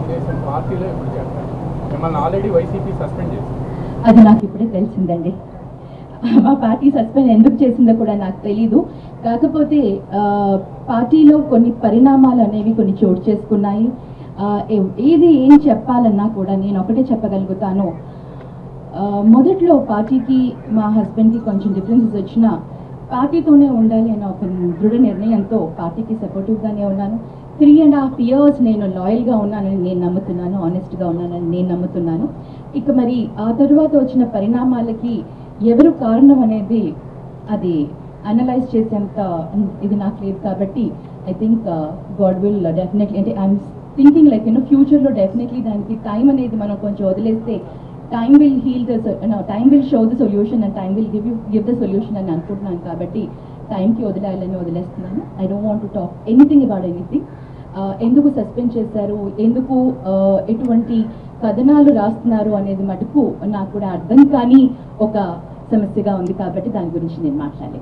తెలుగుదేశం పార్టీలో ఎప్పుడు చేస్తారు మిమ్మల్ని ఆల్రెడీ వైసీపీ సస్పెండ్ చేసింది అది నాకు ఇప్పుడే తెలిసిందండి మా పార్టీ సస్పెండ్ ఎందుకు చేసిందో కూడా నాకు తెలీదు కాకపోతే ఆ, పార్టీలో కొన్ని పరిణామాలు అనేవి కొన్ని చోటు చేసుకున్నాయి ఆ, ఏ- ఏది ఏం చెప్పాలన్నా కూడా నేను ఒకటే చెప్పగలుగుతాను ఆ, మొదట్లో పార్టీకి మా హస్బెండ్కి కొంచెం డిఫరెన్సెస్ వచ్చినా పార్టీతోనే ఉండాలి అనే ఒక దృఢ నిర్ణయంతో పార్టీకి సపోర్టివ్గానే ఉన్నాను త్రీ అండ్ హాఫ్ ఇయర్స్ నేను లాయల్గా ఉన్నానని నేను నమ్ముతున్నాను ఆనెస్ట్గా ఉన్నానని నేను నమ్ముతున్నాను ఇక మరి ఆ తరువాత వచ్చిన పరిణామాలకి ఎవరు కారణం అనేది అది అనలైజ్ చేసేంత ఇది నాకు లేదు కాబట్టి I think God will definitely అంటే ఐఎమ్ థింకింగ్ లైక్ యూనో ఫ్యూచర్లో డెఫినెట్లీ దానికి టైం అనేది మనం కొంచెం వదిలేస్తే time will heal the time will show the solution and time will give you give the solution అని అనుకుంటున్నాను కాబట్టి టైంకి వదిలేయాలని వదిలేస్తున్నాను I don't want to talk anything about anything ఎందుకు సస్పెండ్ చేశారు ఎందుకు uh, ఎటువంటి కథనాలు రాస్తున్నారు అనేది మటుకు నాకు కూడా అర్థం కాని ఒక సమస్యగా ఉంది కాబట్టి దాని గురించి నేను మాట్లాడలేదు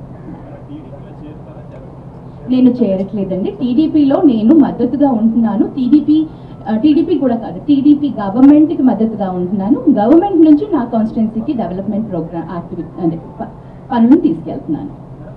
నేను చేరట్లేదండి టీడీపీలో నేను మద్దతుగా ఉంటున్నాను టీడీపీ టీడీపీ కూడా కాదు టీడీపీ గవర్నమెంట్కి మద్దతుగా ఉంటున్నాను గవర్నమెంట్ నుంచి నా కాన్స్టిట్యున్సీకి డెవలప్మెంట్ ప్రోగ్రామ్ యాక్టివిటీ అంటే ప- పనులను తీసుకెళ్తున్నాను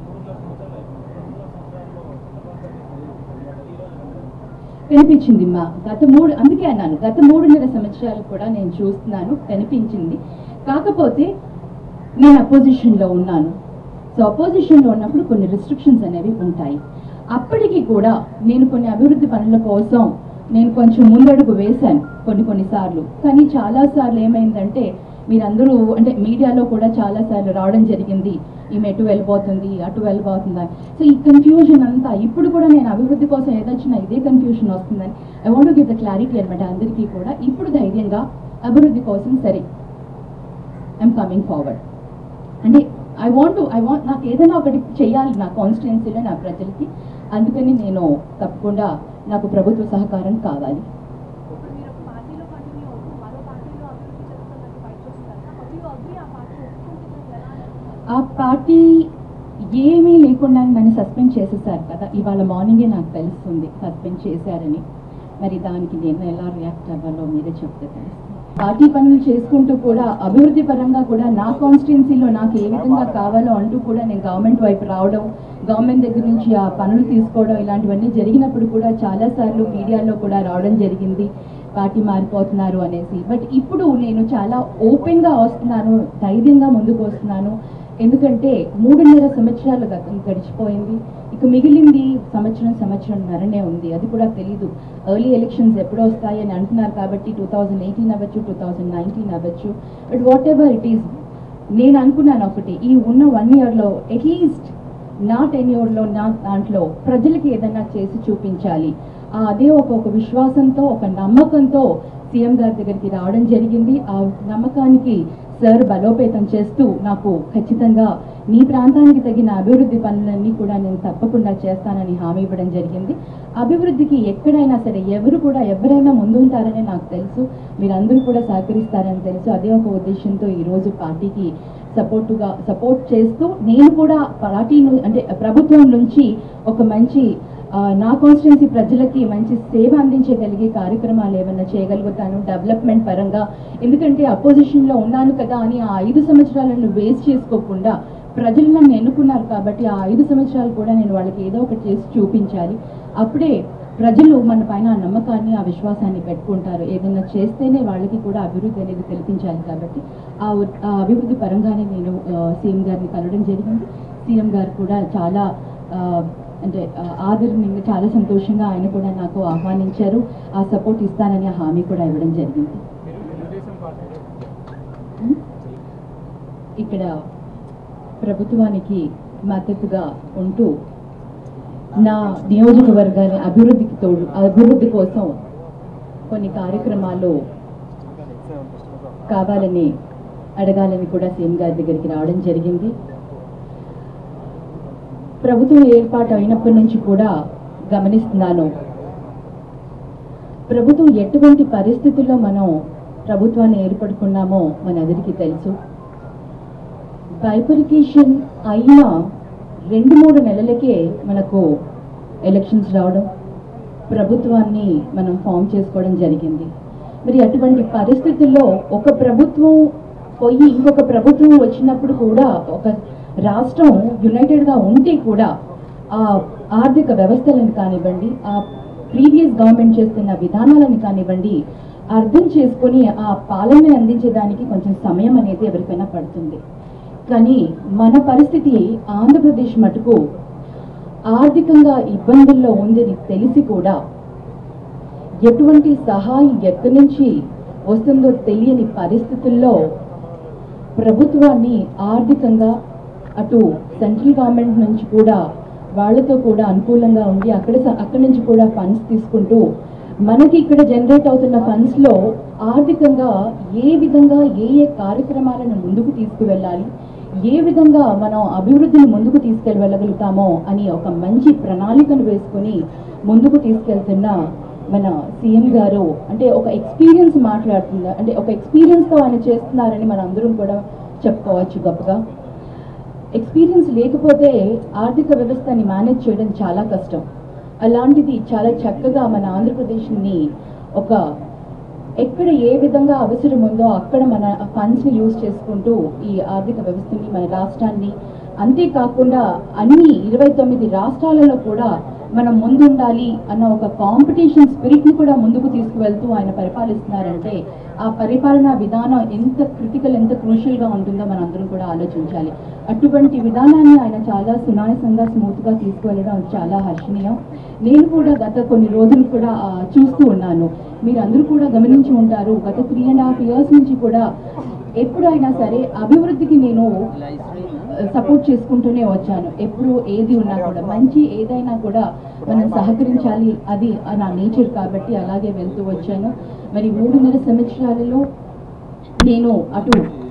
కనిపించింది మా గత మూడు అందుకే అన్నాను గత మూడున్నర సంవత్సరాలు కూడా నేను చూస్తున్నాను కనిపించింది కాకపోతే నేను అపోజిషన్లో ఉన్నాను సో అపోజిషన్లో ఉన్నప్పుడు కొన్ని రిస్ట్రిక్షన్స్ అనేవి ఉంటాయి అప్పటికి కూడా నేను కొన్ని అభివృద్ధి పనుల కోసం నేను కొంచెం ముందడుగు వేశాను కొన్ని కొన్నిసార్లు కానీ చాలాసార్లు ఏమైందంటే మీరందరూ అంటే మీడియాలో కూడా చాలాసార్లు రావడం జరిగింది ఈమె ఎటు వెళ్ళిపోతుంది అటు వెళ్ళిపోతుందా సో ఈ కన్ఫ్యూజన్ అంతా ఇప్పుడు కూడా నేను అభివృద్ధి కోసం ఏదొచ్చినా ఇదే కన్ఫ్యూజన్ వస్తుందని I want give the clarity అనమాట అందరికీ కూడా ఇప్పుడు ధైర్యంగా అభివృద్ధి కోసం సరే ఐఎమ్ కమింగ్ ఫార్వర్డ్ అంటే ఐ వాంట్ ఐ వాంట్ నాకు ఏదైనా ఒకటి చేయాలి నా కాన్స్టిట్యున్సీలో నా ప్రజలకి అందుకని నేను తప్పకుండా నాకు ప్రభుత్వ సహకారం కావాలి ఇప్పుడు మీరు పార్టీలో కంటిన్యూ అవుతూ మరో పార్టీలో అభివృద్ధి చేస్తున్నట్టు బయట చూస్తున్నారు హౌ యూ అగ్రీ ఆ పార్టీ ఒప్పుకుంటున్నది ఎలా అనుకుంటున్నారు ఆ పార్టీ ఏమీ లేకుండా నన్ను సస్పెండ్ చేసేసారు కదా ఇవాళ మార్నింగే నాకు తెలుస్తుంది సస్పెండ్ చేశారని మరి దానికి నేను ఎలా రియాక్ట్ అవ్వాలో మీరే చెప్తే తెలుస్తుంది పార్టీ పనులు చేసుకుంటూ కూడా అభివృద్ధి పరంగా కూడా నా కాన్స్టిట్యున్సీలో నాకు ఏ విధంగా కావాలో అంటూ కూడా నేను గవర్నమెంట్ వైపు రావడం గవర్నమెంట్ దగ్గర నుంచి ఆ పనులు తీసుకోవడం ఇలాంటివన్నీ జరిగినప్పుడు కూడా చాలాసార్లు మీడియాలో కూడా రావడం జరిగింది పార్టీ మారిపోతున్నారు అనేసి బట్ ఇప్పుడు నేను చాలా ఓపెన్గా వస్తున్నాను ధైర్యంగా ముందుకు వస్తున్నాను ఎందుకంటే మూడున్నర సంవత్సరాలు గతం గడిచిపోయింది ఇక మిగిలింది సంవత్సరం సంవత్సరం నరనే ఉంది అది కూడా తెలీదు ఎర్లీ ఎలక్షన్స్ ఎప్పుడు వస్తాయి అని అంటున్నారు కాబట్టి టూ థౌజండ్ ఎయిటీన్ అవ్వచ్చు టూ థౌజండ్ నైన్టీన్ అవ్వచ్చు but whatever it is నేను అనుకున్నాను ఒకటి ఈ ఉన్న వన్ ఇయర్లో అట్లీస్ట్ నా టెన్యూర్లో నా దాంట్లో ప్రజలకి ఏదైనా చేసి చూపించాలి ఆ అదే ఒక ఒక విశ్వాసంతో ఒక నమ్మకంతో సీఎం గారి దగ్గరికి రావడం జరిగింది ఆ నమ్మకానికి సార్ బలోపేతం చేస్తూ నాకు ఖచ్చితంగా మీ ప్రాంతానికి తగిన అభివృద్ధి పనులన్నీ కూడా నేను తప్పకుండా చేస్తానని హామీ ఇవ్వడం జరిగింది అభివృద్ధికి ఎక్కడైనా సరే ఎవరు కూడా ఎవరైనా ముందుంటారని నాకు తెలుసు మీరందరూ కూడా సహకరిస్తారని తెలుసు అదే ఒక ఉద్దేశంతో ఈరోజు పార్టీకి సపోర్టుగా సపోర్ట్ చేస్తూ నేను కూడా పార్టీ ను- అంటే ప్రభుత్వం నుంచి ఒక మంచి ఆ, నా కాన్స్టిట్యున్సీ ప్రజలకి మంచి సేవ అందించగలిగే కార్యక్రమాలు ఏమైనా చేయగలుగుతాను డెవలప్మెంట్ పరంగా ఎందుకంటే అపోజిషన్లో ఉన్నాను కదా అని ఆ ఐదు సంవత్సరాలను వేస్ట్ చేసుకోకుండా ప్రజలు నన్ను ఎన్నుకున్నారు కాబట్టి ఆ ఐదు సంవత్సరాలు కూడా నేను వాళ్ళకి ఏదో ఒకటి చేసి చూపించాలి అప్పుడే ప్రజలు మన పైన ఆ నమ్మకాన్ని ఆ విశ్వాసాన్ని పెట్టుకుంటారు ఏదైనా చేస్తేనే వాళ్ళకి కూడా అభివృద్ధి అనేది కల్పించాలి కాబట్టి ఆ ఉ- ఆ అభివృద్ధి పరంగానే నేను సీఎం గారిని కలవడం జరిగింది సీఎం గారు కూడా చాలా ఆ, అంటే ఆ, ఆదరణీయంగా చాలా సంతోషంగా ఆయన కూడా నాకు ఆహ్వానించారు ఆ సపోర్ట్ ఇస్తానని ఆ హామీ కూడా ఇవ్వడం జరిగింది మీరు తెలుగుదేశం పార్టీలో ఉం? ఇక్కడ ప్రభుత్వానికి మద్దతుగా ఉంటూ నా నియోజకవర్గాన్ని అభివృద్ధికి తోడు అభివృద్ధి కోసం కొన్ని కార్యక్రమాలు కావాలని అడగాలని కూడా సీఎం గారి దగ్గరికి రావడం జరిగింది ప్రభుత్వం ఏర్పాటు అయినప్పటి నుంచి కూడా గమనిస్తున్నాను ప్రభుత్వం ఎటువంటి పరిస్థితుల్లో మనం ప్రభుత్వాన్ని ఏర్పడుకున్నామో మనందరికీ తెలుసు బైఫరికేషన్ అయిన రెండు మూడు నెలలకే మనకు ఎలక్షన్స్ రావడం ప్రభుత్వాన్ని మనం ఫామ్ చేసుకోవడం జరిగింది మరి అటువంటి పరిస్థితుల్లో ఒక ప్రభుత్వం పోయి ఇంకొక ప్రభుత్వం వచ్చినప్పుడు కూడా ఒక రాష్ట్రం యునైటెడ్గా ఉంటే కూడా ఆ ఆర్థిక వ్యవస్థలను కానివ్వండి ఆ ప్రీవియస్ గవర్నమెంట్ చేస్తున్న విధానాలను కానివ్వండి అర్థం చేసుకొని ఆ పాలన అందించడానికి కొంచెం సమయం అనేది ఎవరికైనా పడుతుంది కానీ మన పరిస్థితి ఆంధ్రప్రదేశ్ మటుకు ఆర్థికంగా ఇబ్బందుల్లో ఉందని తెలిసి కూడా ఎటువంటి సహాయం ఎక్కడి నుంచి వస్తుందో తెలియని పరిస్థితుల్లో ప్రభుత్వాన్ని ఆర్థికంగా అటు సెంట్రల్ గవర్నమెంట్ నుంచి కూడా వాళ్ళతో కూడా అనుకూలంగా ఉండి అక్కడ స- అక్కడి నుంచి కూడా ఫండ్స్ తీసుకుంటూ మనకి ఇక్కడ జనరేట్ అవుతున్న ఫండ్స్లో ఆర్థికంగా ఏ విధంగా ఏ ఏ కార్యక్రమాలను ముందుకు తీసుకువెళ్ళాలి ఏ విధంగా మనం అభివృద్ధిని ముందుకు తీసుకెళ్ళగలుగుతామో అని ఒక మంచి ప్రణాళికను వేసుకొని ముందుకు తీసుకెళ్తున్న మన సీఎం గారు అంటే ఒక ఎక్స్పీరియన్స్ మాట్లాడుతున్నారు అంటే ఒక ఎక్స్పీరియన్స్తో ఆయన చేస్తున్నారని మన అందరం కూడా చెప్పుకోవచ్చు గొప్పగా ఎక్స్పీరియన్స్ లేకపోతే ఆర్థిక వ్యవస్థని మేనేజ్ చేయడం చాలా కష్టం అలాంటిది చాలా చక్కగా మన ఆంధ్రప్రదేశ్ని ఒక ఎక్కడ ఏ విధంగా అవసరం ఉందో అక్కడ మన ఫండ్స్ని యూజ్ చేసుకుంటూ ఈ ఆర్థిక వ్యవస్థని మన రాష్ట్రాన్ని అంతేకాకుండా అన్ని ఇరవై తొమ్మిది రాష్ట్రాలలో కూడా మనం ముందుండాలి అన్న ఒక కాంపిటీషన్ స్పిరిట్ని కూడా ముందుకు తీసుకువెళ్తూ ఆయన పరిపాలిస్తున్నారంటే ఆ పరిపాలనా విధానం ఎంత క్రిటికల్ ఎంత క్రూషియల్గా ఉంటుందో మనం అందరం కూడా ఆలోచించాలి అటువంటి విధానాన్ని ఆయన చాలా సునాయాసంగా స్మూత్గా తీసుకువెళ్ళడం చాలా హర్షణీయం నేను కూడా గత కొన్ని రోజులు కూడా ఆ, చూస్తూ ఉన్నాను మీరు అందరూ కూడా గమనించి ఉంటారు గత త్రీ అండ్ హాఫ్ ఇయర్స్ నుంచి కూడా ఎప్పుడైనా సరే అభివృద్ధికి నేను సపోర్ట్ చేసుకుంటూనే వచ్చాను ఎప్పుడు ఏది ఉన్నా కూడా మంచి ఏదైనా కూడా మనం సహకరించాలి అది నా నేచర్ కాబట్టి అలాగే వెళ్తూ వచ్చాను మరి మూడున్నర సంవత్సరాలలో నేను అటు